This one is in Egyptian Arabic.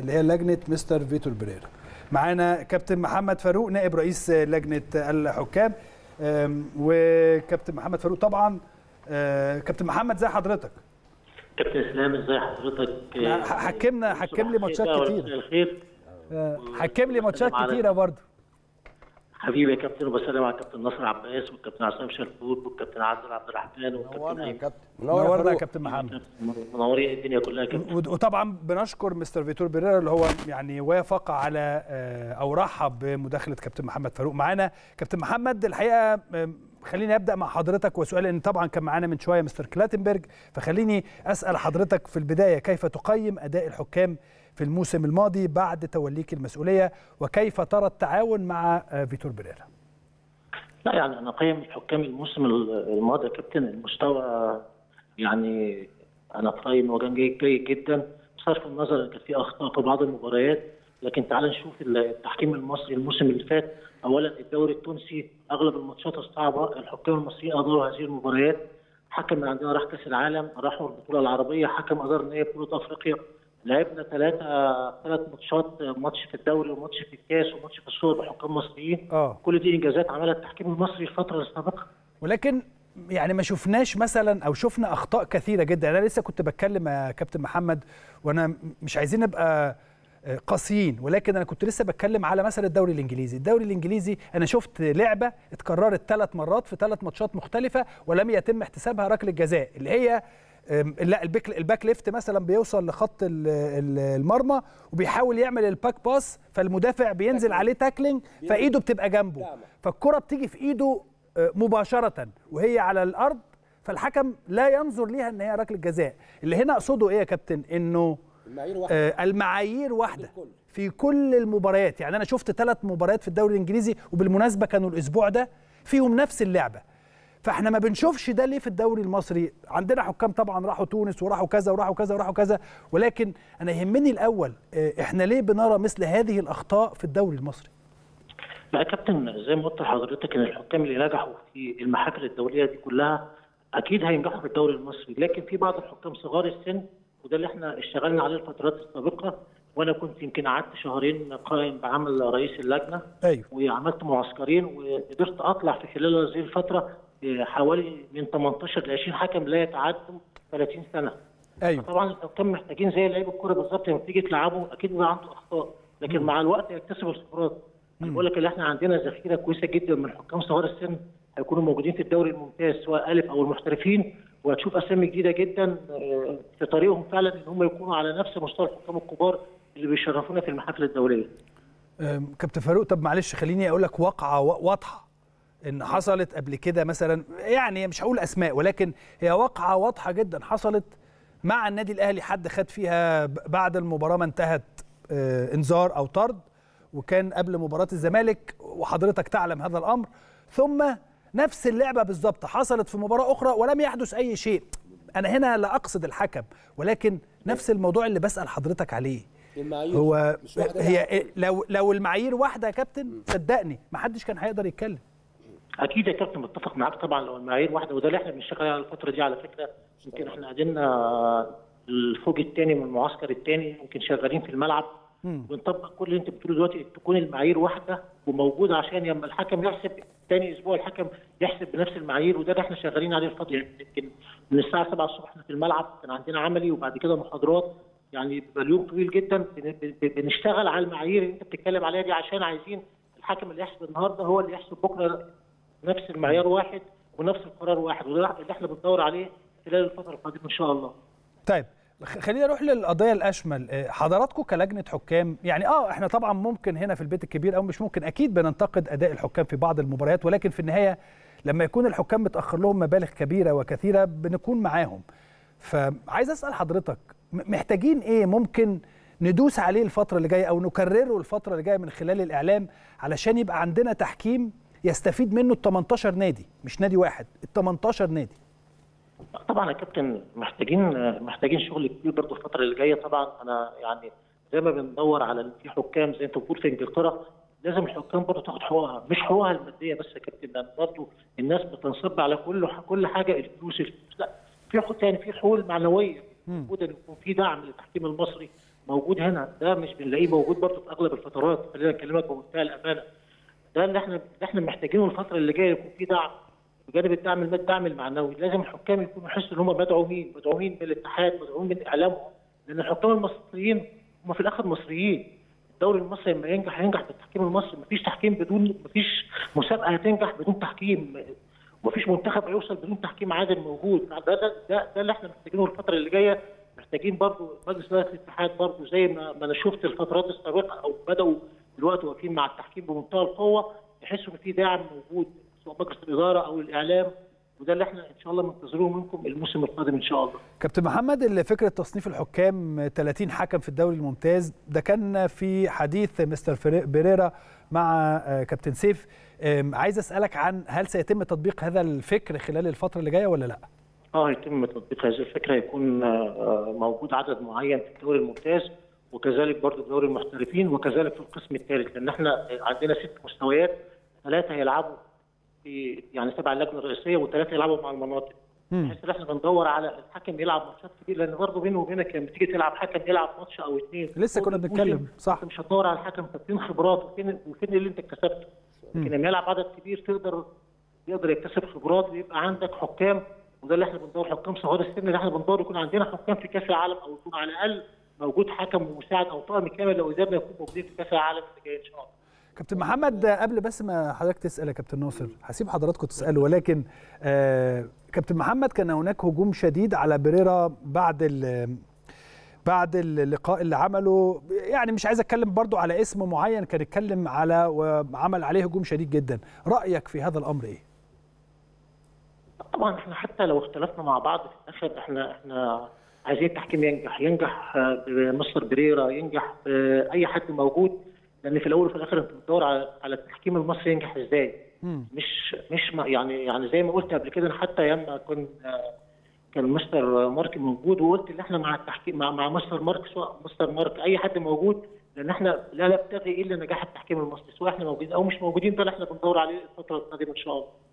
اللي هي لجنه مستر فيتور بريرا معانا كابتن محمد فاروق نائب رئيس لجنه الحكام أم، وكابتن محمد فاروق طبعا أه، كابتن محمد زي حضرتك كابتن اسلام ازي حضرتك ح- حكمنا حكم لي ماتشات كتير الخير أه، حكم لي ماتشات وسلام على- كتيره برضه حبيبي يا كابتن وبسلم على الكابتن نصر عباس والكابتن عصام شرفوت والكابتن عادل عبد الرحمن والكابتن نورنا يا ايمن كابتن نورنا يا كابتن محمد منورين الدنيا كلها يا كابتن ود- وطبعا بنشكر مستر فيتور بيريرا اللي هو يعني وافق على آه، او رحب بمداخله كابتن محمد فاروق معانا كابتن محمد الحقيقه آم، خليني ابدا مع حضرتك وسؤال ان طبعا كان معانا من شويه مستر كلاتنبرج فخليني اسال حضرتك في البدايه كيف تقيم اداء الحكام في الموسم الماضي بعد توليك المسؤوليه وكيف ترى التعاون مع آه، فيتور بيريرا لا يعني انا قيم الحكام الموسم الماضي يا كابتن المستوى يعني انا في رايي انه كان جيد جيد جدا بصرف النظر ان كان في اخطاء في بعض المباريات لكن تعال نشوف التحكيم المصري الموسم اللي فات اولا الدوري التونسي اغلب الماتشات الصعبه الحكام المصريين اداروا هذه المباريات حكم من عندنا راح كاس العالم راحوا البطوله العربيه حكم ادار ان هي بطوله افريقيا لعبنا ثلاثه ثلاث ماتشات ماتش في الدوري وماتش في الكاس وماتش في السوبر بحكام مصريين اه كل دي انجازات عملها التحكيم المصري الفتره السابقه ولكن يعني ما شفناش مثلا او شفنا اخطاء كثيره جدا انا لسه كنت بتكلم يا كابتن محمد وانا مش عايزين نبقى آه، قاسيين ولكن انا كنت لسه بتكلم على مثلا الدوري الانجليزي الدوري الانجليزي انا شفت لعبه اتكررت ثلاث مرات في ثلاث ماتشات مختلفه ولم يتم احتسابها ركله جزاء اللي هي آم، لا الباك الباك ليفت مثلا بيوصل لخط ال- ال- المرمى وبيحاول يعمل الباك باس فالمدافع بينزل عليه تاكلينج فايده بتبقى جنبه فالكره بتيجي في ايده آه، مباشره وهي على الارض فالحكم لا ينظر ليها ان هي ركله جزاء اللي هنا اقصده ايه يا كابتن انه المعايير واحده آه، المعايير واحده الكل. في كل المباريات يعني انا شفت ثلاث مباريات في الدوري الانجليزي وبالمناسبه كانوا الاسبوع ده فيهم نفس اللعبه فاحنا ما بنشوفش ده ليه في الدوري المصري عندنا حكام طبعا راحوا تونس وراحوا كذا وراحوا كذا وراحوا كذا ولكن انا يهمني الاول آه، احنا ليه بنرى مثل هذه الاخطاء في الدوري المصري لا يا كابتن زي ما قلت لحضرتك ان الحكام اللي نجحوا في المحافل الدوليه دي كلها اكيد هينجحوا في الدوري المصري لكن في بعض الحكام صغار السن وده اللي احنا اشتغلنا عليه الفترات السابقه وانا كنت يمكن قعدت شهرين قائم بعمل رئيس اللجنه ايوه وعملت معسكرين وقدرت اطلع في خلال هذه الفتره آه، حوالي من 18 ل 20 حكم لا يتعدوا 30 سنه ايوه طبعا الحكام محتاجين زي لعيب الكوره بالظبط لما تيجي تلعبه اكيد بيبقى عنده اخطاء لكن مع الوقت هيكتسب الخبرات أنا بقول لك ان احنا عندنا ذخيره كويسه جدا من حكام صغار السن هيكونوا موجودين في الدوري الممتاز سواء الف او المحترفين وهتشوف اسامي جديده جدا آه، في طريقهم فعلا ان هم يكونوا على نفس مستوى الحكام الكبار اللي بيشرفونا في المحافل الدوليه. أم، كابتن فاروق طب معلش خليني اقول لك واقعه وا- واضحه ان حصلت قبل كده مثلا يعني مش هقول اسماء ولكن هي واقعه واضحه جدا حصلت مع النادي الاهلي حد خد فيها ب- بعد المباراه ما انتهت آه، انذار او طرد وكان قبل مباراه الزمالك وحضرتك تعلم هذا الامر ثم نفس اللعبه بالظبط حصلت في مباراه اخرى ولم يحدث اي شيء انا هنا لا اقصد الحكم ولكن نفس الموضوع اللي بسال حضرتك عليه المعايير هو مش واحده هي لا. إيه- لو لو المعايير واحده يا كابتن صدقني ما حدش كان هيقدر يتكلم اكيد يا كابتن متفق معاك طبعا لو المعايير واحده وده اللي احنا بنشتغل على الفتره دي على فكره يمكن احنا قعدنا الفوج الثاني من المعسكر الثاني يمكن شغالين في الملعب بنطبق كل اللي انت بتقوله دلوقتي تكون المعايير واحده وموجوده عشان لما الحكم يحسب ثاني اسبوع الحكم يحسب بنفس المعايير وده اللي احنا شغالين عليه الفتره يعني يمكن من الساعه 7 الصبح احنا في الملعب كان عندنا عملي وبعد كده محاضرات يعني بيبقى اليوم طويل جدا بن- بن- بنشتغل على المعايير اللي انت بتتكلم عليها دي عشان عايزين الحكم اللي يحسب النهارده هو اللي يحسب بكره نفس المعيار واحد ونفس القرار واحد وده اللي احنا بندور عليه خلال الفتره القادمه ان شاء الله. طيب خ- خلينا نروح للقضيه الاشمل آه، حضراتكم كلجنه حكام يعني اه احنا طبعا ممكن هنا في البيت الكبير او مش ممكن اكيد بننتقد اداء الحكام في بعض المباريات ولكن في النهايه لما يكون الحكام متاخر لهم مبالغ كبيره وكثيره بنكون معاهم فعايز اسال حضرتك م- محتاجين ايه ممكن ندوس عليه الفتره اللي جايه او نكرره الفتره اللي جايه من خلال الاعلام علشان يبقى عندنا تحكيم يستفيد منه ال 18 نادي مش نادي واحد ال 18 نادي طبعا يا كابتن محتاجين محتاجين شغل كبير برضه الفتره اللي جايه طبعا انا يعني زي ما بندور على إن في حكام زي انت بتقول في انجلترا لازم الحكام برضه تاخد حقوقها مش حقوقها الماديه بس يا كابتن لان برضه الناس بتنصب على كل كل حاجه الفلوس الفلوس لا في حقوق تاني في حقوق معنويه موجوده ان يكون في دعم للتحكيم المصري موجود هنا ده مش بنلاقيه موجود برضه في اغلب الفترات خلينا نكلمك بمنتهى الامانه ده اللي احنا اللي احنا محتاجينه الفتره اللي جايه يكون في دعم بجانب الدعم المادي الدعم المعنوي لازم الحكام يكونوا يحسوا ان هم مدعومين مدعومين من الاتحاد مدعومين من اعلامهم لان الحكام المصريين هم في الاخر مصريين الدوري المصري لما ينجح ينجح بالتحكيم المصري مفيش تحكيم بدون مفيش مسابقه هتنجح بدون تحكيم مفيش منتخب هيوصل بدون تحكيم عادل موجود ده ده ده, ده اللي احنا محتاجينه الفتره اللي جايه محتاجين برضو مجلس اداره الاتحاد برضو زي ما ما انا شفت الفترات السابقه او بداوا دلوقتي واقفين مع التحكيم بمنتهى القوه يحسوا ان في داعم موجود سواء مجلس الاداره او الاعلام وده اللي احنا ان شاء الله منتظروه منكم الموسم القادم ان شاء الله. كابتن محمد اللي فكره تصنيف الحكام 30 حكم في الدوري الممتاز ده كان في حديث مستر بيريرا مع كابتن سيف عايز اسالك عن هل سيتم تطبيق هذا الفكر خلال الفتره اللي جايه ولا لا؟ اه يتم تطبيق هذه الفكره يكون موجود عدد معين في الدوري الممتاز وكذلك برضه دوري المحترفين وكذلك في القسم الثالث لان احنا عندنا ست مستويات ثلاثه هيلعبوا في يعني تبع اللجنه الرئيسيه وثلاثه يلعبوا مع المناطق بحيث ان احنا بندور على الحكم يلعب ماتشات كتير لان برضه بيني وبينك لما تيجي تلعب حكم يلعب ماتش او اثنين لسه كنا بنتكلم صح مش هتدور على الحكم طب فين خبرات وفين وفين اللي انت اكتسبته لكن لما يلعب عدد كبير تقدر يقدر يكتسب خبرات ويبقى عندك حكام وده اللي احنا بندور حكام صغار السن اللي احنا بندور يكون عندنا حكام في كاس العالم او يكون على الاقل موجود حكم ومساعد او طاقم كامل لو قدرنا يكون موجودين في كاس العالم اللي جاي ان شاء الله. كابتن محمد قبل بس ما حضرتك تسال يا كابتن ناصر هسيب حضراتكم تسالوا ولكن آه كابتن محمد كان هناك هجوم شديد على بريرا بعد بعد اللقاء اللي عمله يعني مش عايز اتكلم برضو على اسم معين كان اتكلم على وعمل عليه هجوم شديد جدا رايك في هذا الامر ايه طبعا احنا حتى لو اختلفنا مع بعض في الاخر احنا احنا عايزين التحكيم ينجح ينجح بمستر بريرا ينجح باي حد موجود لان في الاول وفي الاخر انت بتدور على على التحكيم المصري ينجح ازاي مم. مش مش يعني يعني زي ما قلت قبل كده حتى ايام ما كنت كان مستر مارك موجود وقلت ان احنا مع التحكيم مع, مع مستر مارك سواء مستر مارك اي حد موجود لان احنا لا نبتغي الا نجاح التحكيم المصري سواء احنا موجودين او مش موجودين ده اللي احنا بندور عليه الفتره القادمه ان شاء الله